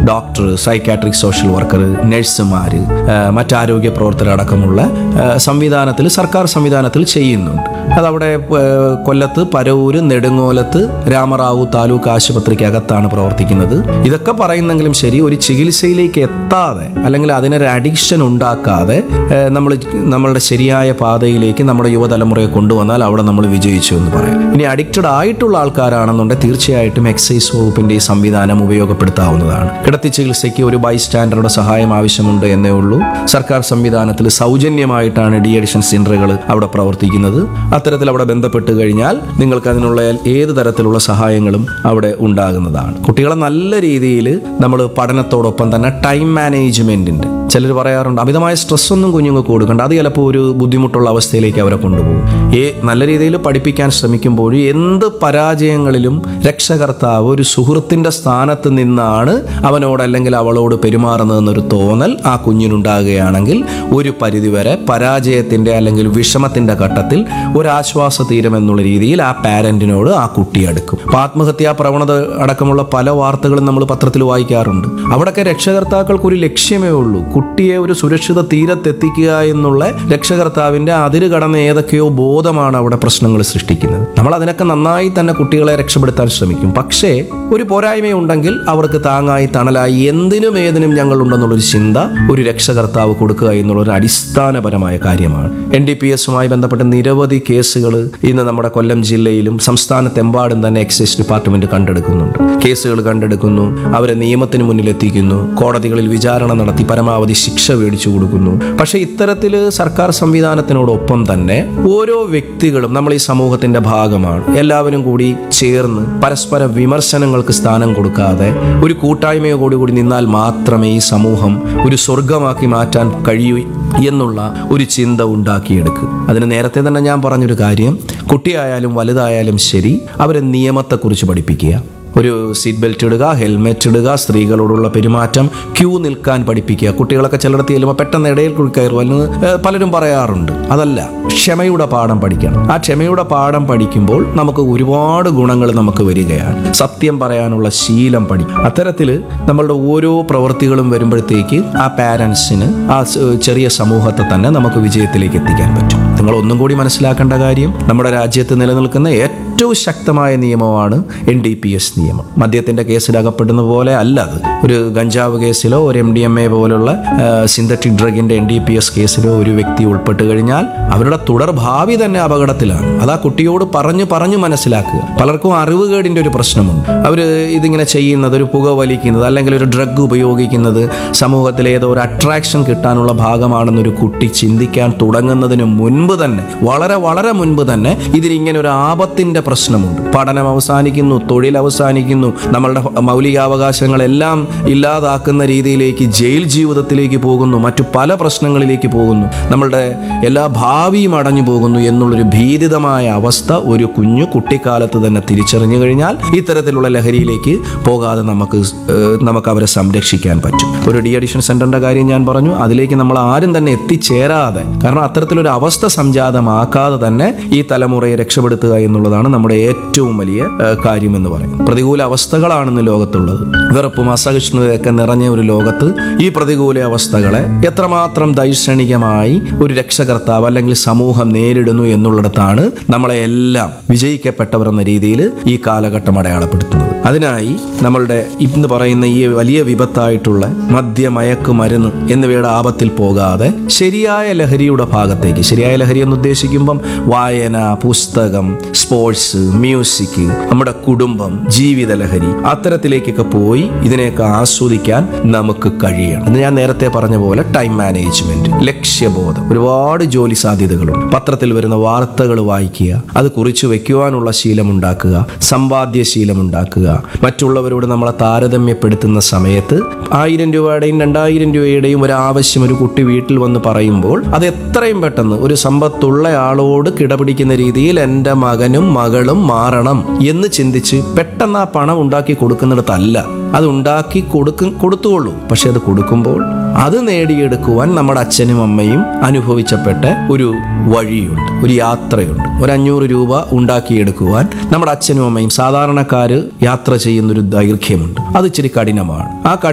doctor psychiatric social worker നഴ്സുമാർ മറ്റാരോഗ്യ പ്രവർത്തകർ അടക്കമുള്ള ആ, സംവിധാനത്തിൽ സർക്കാർ സംവിധാനത്തിൽ ചെയ്യുന്നുണ്ട് അതവിടെ ആ, കൊല്ലത്ത് പരവൂര് നെടുങ്ങോലത്ത് രാമറാവു താലൂക്ക് ആശുപത്രിക്കകത്താണ് പ്രവർത്തിക്കുന്നത് ഇതൊക്കെ പറയുന്നെങ്കിലും ശരി ഒരു ചികിത്സയിലേക്ക് എത്താതെ അല്ലെങ്കിൽ അതിനൊരു അഡിക്ഷൻ ഉണ്ടാക്കാതെ നമ്മൾ നമ്മളുടെ ശരിയായ പാതയിലേക്ക് നമ്മുടെ യുവതലമുറയെ കൊണ്ടുവന്നാൽ അവിടെ നമ്മൾ വിജയിച്ചു എന്ന് പറയാം ഇനി അഡിക്റ്റഡ് ആയിട്ടുള്ള ആൾക്കാരാണെന്നുണ്ടെങ്കിൽ തീർച്ചയായിട്ടും എക്സൈസ് വകുപ്പിന്റെ ഈ സംവിധാനം ഉപയോഗപ്പെടുത്താവുന്നതാണ് കിടത്തി ചികിത്സയ്ക്ക് ഒരു ബൈസ്റ്റാൻഡറുടെ സഹായം ആവശ്യമുണ്ട് എന്നേ ഉള്ളൂ സർക്കാർ സംവിധാനത്തിൽ സൗജന്യമായിട്ടാണ് ഡി അഡിഷൻ സെന്ററുകൾ അവിടെ പ്രവർത്തിക്കുന്നത് അത്തരത്തിൽ അവിടെ ബന്ധപ്പെട്ട് കഴിഞ്ഞാൽ നിങ്ങൾക്ക് അതിനുള്ള ഏത് തരത്തിലുള്ള സഹായങ്ങളും അവിടെ ഉണ്ടാകുന്നതാണ് കുട്ടികളെ നല്ല രീതിയിൽ നമ്മൾ പഠനത്തോടൊപ്പം തന്നെ ടൈം മാനേജ്മെന്റിന്റെ ചിലർ പറയാറുണ്ട് അമിതമായ സ്ട്രെസ് ഒന്നും കുഞ്ഞുങ്ങൾക്ക് കൊടുക്കണ്ട അത് ചിലപ്പോൾ ഒരു ബുദ്ധിമുട്ടുള്ള അവസ്ഥയിലേക്ക് അവരെ കൊണ്ടുപോകും ഏ നല്ല രീതിയിൽ പഠിപ്പിക്കാൻ ശ്രമിക്കുമ്പോൾ എന്ത് പരാജയങ്ങളിലും രക്ഷകർത്താവ് ഒരു സുഹൃത്തിന്റെ സ്ഥാനത്ത് നിന്നാണ് അവനോട് അല്ലെങ്കിൽ അവളോട് പെരുമാറുന്നതെന്നൊരു തോന്നൽ ആ കുഞ്ഞിനുണ്ടാകുകയാണെങ്കിൽ ഒരു പരിധിവരെ പരാജയത്തിന്റെ അല്ലെങ്കിൽ വിഷമത്തിന്റെ ഘട്ടത്തിൽ ഒരു ആശ്വാസ തീരം എന്നുള്ള രീതിയിൽ ആ പാരന്റിനോട് ആ കുട്ടി അടുക്കും അപ്പൊ ആത്മഹത്യാ പ്രവണത അടക്കമുള്ള പല വാർത്തകളും നമ്മൾ പത്രത്തിൽ വായിക്കാറുണ്ട് അവിടെയൊക്കെ രക്ഷകർത്താക്കൾക്ക് ഒരു ലക്ഷ്യമേ ഉള്ളൂ കുട്ടിയെ ഒരു സുരക്ഷിത തീരത്തെത്തിക്കുക എന്നുള്ള രക്ഷകർത്താവിന്റെ അതിര് കടന്ന ഏതൊക്കെയോ ബോധമാണ് അവിടെ പ്രശ്നങ്ങൾ സൃഷ്ടിക്കുന്നത് നമ്മൾ അതിനൊക്കെ നന്നായി തന്നെ കുട്ടികളെ രക്ഷപ്പെടുത്താൻ ശ്രമിക്കും പക്ഷേ ഒരു പോരായ്മയുണ്ടെങ്കിൽ അവർക്ക് താങ്ങായി തണലായി എന്തിനും ഏതിനും ഞങ്ങളുണ്ടെന്നുള്ളൊരു ചിന്ത ഒരു രക്ഷകർത്താവ് കൊടുക്കുക എന്നുള്ളൊരു അടിസ്ഥാനപരമായ കാര്യമാണ് എൻ ഡി പി എസുമായി ബന്ധപ്പെട്ട് നിരവധി കേസുകൾ ഇന്ന് നമ്മുടെ കൊല്ലം ജില്ലയിലും സംസ്ഥാനത്തെമ്പാടും തന്നെ എക്സൈസ് ഡിപ്പാർട്ട്മെന്റ് കണ്ടെടുക്കുന്നുണ്ട് കേസുകൾ കണ്ടെടുക്കുന്നു അവരെ നിയമത്തിന് മുന്നിൽ എത്തിക്കുന്നു കോടതികളിൽ വിചാരണ നടത്തി പരമാവധി ശിക്ഷ മേടിച്ചു കൊടുക്കുന്നു പക്ഷേ ഇത്തരത്തിൽ സർക്കാർ സംവിധാനത്തിനോടൊപ്പം തന്നെ ഓരോ വ്യക്തികളും നമ്മൾ ഈ സമൂഹത്തിന്റെ ഭാഗമാണ് എല്ലാവരും കൂടി ചേർന്ന് പരസ്പര വിമർശനങ്ങൾക്ക് സ്ഥാനം കൊടുക്കാതെ ഒരു കൂട്ടായ്മയോ കൂടി കൂടി നിന്നാൽ മാത്രമേ ഈ സമൂഹം ഒരു സ്വർഗമാക്കി മാറ്റാൻ കഴിയൂ എന്നുള്ള ഒരു ചിന്ത ഉണ്ടാക്കിയെടുക്കുക അതിന് നേരത്തെ തന്നെ ഞാൻ പറഞ്ഞൊരു കാര്യം കുട്ടിയായാലും വലുതായാലും ശരി അവരെ നിയമത്തെക്കുറിച്ച് പഠിപ്പിക്കുക ഒരു സീറ്റ് ബെൽറ്റ് ഇടുക ഹെൽമെറ്റ് ഇടുക സ്ത്രീകളോടുള്ള പെരുമാറ്റം ക്യൂ നിൽക്കാൻ പഠിപ്പിക്കുക കുട്ടികളൊക്കെ ചിലയിടത്ത് ചെല്ലുമ്പോൾ പെട്ടെന്ന് ഇടയിൽ കൂടി കയറും എന്ന് ഏഹ്, പലരും പറയാറുണ്ട് അതല്ല ക്ഷമയുടെ പാഠം പഠിക്കണം ആ ക്ഷമയുടെ പാഠം പഠിക്കുമ്പോൾ നമുക്ക് ഒരുപാട് ഗുണങ്ങൾ നമുക്ക് വരികയാണ് സത്യം പറയാനുള്ള ശീലം പഠിക്കും അത്തരത്തിൽ നമ്മളുടെ ഓരോ പ്രവൃത്തികളും വരുമ്പോഴത്തേക്ക് ആ പാരൻസിന് ആ സ് ചെറിയ സമൂഹത്തെ തന്നെ നമുക്ക് വിജയത്തിലേക്ക് എത്തിക്കാൻ പറ്റും നിങ്ങൾ ഒന്നും കൂടി മനസ്സിലാക്കേണ്ട കാര്യം നമ്മുടെ രാജ്യത്ത് നിലനിൽക്കുന്ന ഏറ്റവും ശക്തമായ നിയമമാണ് എൻ ഡി പി എസ് നിയമം മദ്യത്തിന്റെ കേസിൽ അകപ്പെടുന്ന പോലെ അല്ല അത് ഒരു ഗഞ്ചാവ് കേസിലോ ഒരു എം ഡി എം എ പോലുള്ള സിന്തറ്റിക് ഡ്രഗിന്റെ എൻ ഡി പി എസ് കേസിലോ ഒരു വ്യക്തി ഉൾപ്പെട്ട് കഴിഞ്ഞാൽ അവരുടെ തുടർ ഭാവി തന്നെ അപകടത്തിലാണ് അത് ആ കുട്ടിയോട് പറഞ്ഞു പറഞ്ഞു മനസ്സിലാക്കുക പലർക്കും അറിവുകേടിന്റെ ഒരു പ്രശ്നമുണ്ട് അവർ ഇതിങ്ങനെ ചെയ്യുന്നത് ഒരു പുക വലിക്കുന്നത് അല്ലെങ്കിൽ ഒരു ഡ്രഗ് ഉപയോഗിക്കുന്നത് സമൂഹത്തിലെ ഏതോ ഒരു അട്രാക്ഷൻ കിട്ടാനുള്ള ഭാഗമാണെന്നൊരു കുട്ടി ചിന്തിക്കാൻ തുടങ്ങുന്നതിന് മുൻപ് തന്നെ വളരെ വളരെ മുൻപ് തന്നെ ഇതിലിങ്ങനെ ഒരു ആപത്തിന്റെ പ്രശ്നമുണ്ട് പഠനം അവസാനിക്കുന്നു തൊഴിൽ അവസാനിക്കുന്നു നമ്മളുടെ മൗലികാവകാശങ്ങളെല്ലാം ഇല്ലാതാക്കുന്ന രീതിയിലേക്ക് ജയിൽ ജീവിതത്തിലേക്ക് പോകുന്നു മറ്റു പല പ്രശ്നങ്ങളിലേക്ക് പോകുന്നു നമ്മളുടെ എല്ലാ ഭാവിയും അടഞ്ഞു പോകുന്നു എന്നുള്ളൊരു ഭീതിതമായ അവസ്ഥ ഒരു കുഞ്ഞു കുട്ടിക്കാലത്ത് തന്നെ തിരിച്ചറിഞ്ഞു കഴിഞ്ഞാൽ ഇത്തരത്തിലുള്ള ലഹരിയിലേക്ക് പോകാതെ നമുക്ക് ഏഹ്, നമുക്ക് അവരെ സംരക്ഷിക്കാൻ പറ്റും ഒരു ഡി അഡിഷൻ സെന്ററിന്റെ കാര്യം ഞാൻ പറഞ്ഞു അതിലേക്ക് നമ്മൾ ആരും തന്നെ എത്തിച്ചേരാതെ കാരണം അത്തരത്തിലൊരു അവസ്ഥ സംജാതമാക്കാതെ തന്നെ ഈ തലമുറയെ രക്ഷപ്പെടുത്തുക എന്നുള്ളതാണ് നമ്മുടെ ഏറ്റവും വലിയ ഏഹ്, കാര്യം എന്ന് പറയുന്നത് പ്രതികൂല അവസ്ഥകളാണെന്ന് ലോകത്തുള്ളത് വെറുപ്പും അസഹിഷ്ണുതയൊക്കെ നിറഞ്ഞ ഒരു ലോകത്ത് ഈ പ്രതികൂല അവസ്ഥകളെ എത്രമാത്രം ദൈക്ഷണികമായി ഒരു രക്ഷകർത്താവ് അല്ലെങ്കിൽ സമൂഹം നേരിടുന്നു എന്നുള്ളിടത്താണ് നമ്മളെ എല്ലാം വിജയിക്കപ്പെട്ടവർ എന്ന രീതിയിൽ ഈ കാലഘട്ടം അടയാളപ്പെടുത്തുന്നത് അതിനായി നമ്മളുടെ ഇന്ന് പറയുന്ന ഈ വലിയ വിപത്തായിട്ടുള്ള മദ്യമയക്ക് മരുന്ന് എന്നിവയുടെ ആപത്തിൽ പോകാതെ ശരിയായ ലഹരിയുടെ ഭാഗത്തേക്ക് ശരിയായ ലഹരി എന്ന് ഉദ്ദേശിക്കുമ്പം വായന പുസ്തകം സ്പോർട്സ് മ്യൂസിക് നമ്മുടെ കുടുംബം ജീവിത ലഹരി അത്തരത്തിലേക്കൊക്കെ പോയി ഇതിനെയൊക്കെ ആസ്വദിക്കാൻ നമുക്ക് കഴിയണം എന്ന് ഞാൻ നേരത്തെ പറഞ്ഞ പോലെ ടൈം മാനേജ്മെന്റ് ലക്ഷ്യബോധം ഒരുപാട് ജോലി സാധ്യതകളുണ്ട് പത്രത്തിൽ വരുന്ന വാർത്തകൾ വായിക്കുക അത് കുറിച്ചു വെക്കുവാനുള്ള ശീലമുണ്ടാക്കുക സമ്പാദ്യ ശീലമുണ്ടാക്കുക മറ്റുള്ളവരോട് നമ്മളെ താരതമ്യപ്പെടുത്തുന്ന സമയത്ത് ആയിരം രൂപയുടെയും രണ്ടായിരം രൂപയുടെയും ഒരു ആവശ്യം ഒരു കുട്ടി വീട്ടിൽ വന്ന് പറയുമ്പോൾ അത് എത്രയും പെട്ടെന്ന് ഒരു സമ്പത്തുള്ള ആളോട് കിടപിടിക്കുന്ന രീതിയിൽ എൻ്റെ മകനും മകളും മാറണം എന്ന് ചിന്തിച്ച് പെട്ടെന്ന് ആ പണം ഉണ്ടാക്കി കൊടുക്കുന്നിടത്തല്ല അത് ഉണ്ടാക്കി കൊടുക്കും കൊടുത്തുകൊള്ളൂ പക്ഷെ അത് കൊടുക്കുമ്പോൾ അത് നേടിയെടുക്കുവാൻ നമ്മുടെ അച്ഛനും അമ്മയും അനുഭവിച്ചപ്പെട്ട ഒരു വഴിയുണ്ട് ഒരു യാത്രയുണ്ട് ഒരു അഞ്ഞൂറ് രൂപ ഉണ്ടാക്കിയെടുക്കുവാൻ നമ്മുടെ അച്ഛനും അമ്മയും സാധാരണക്കാര് യാത്ര ചെയ്യുന്ന ഒരു ദൈർഘ്യമുണ്ട് അത് ഇച്ചിരി കഠിനമാണ് ആ കഠിന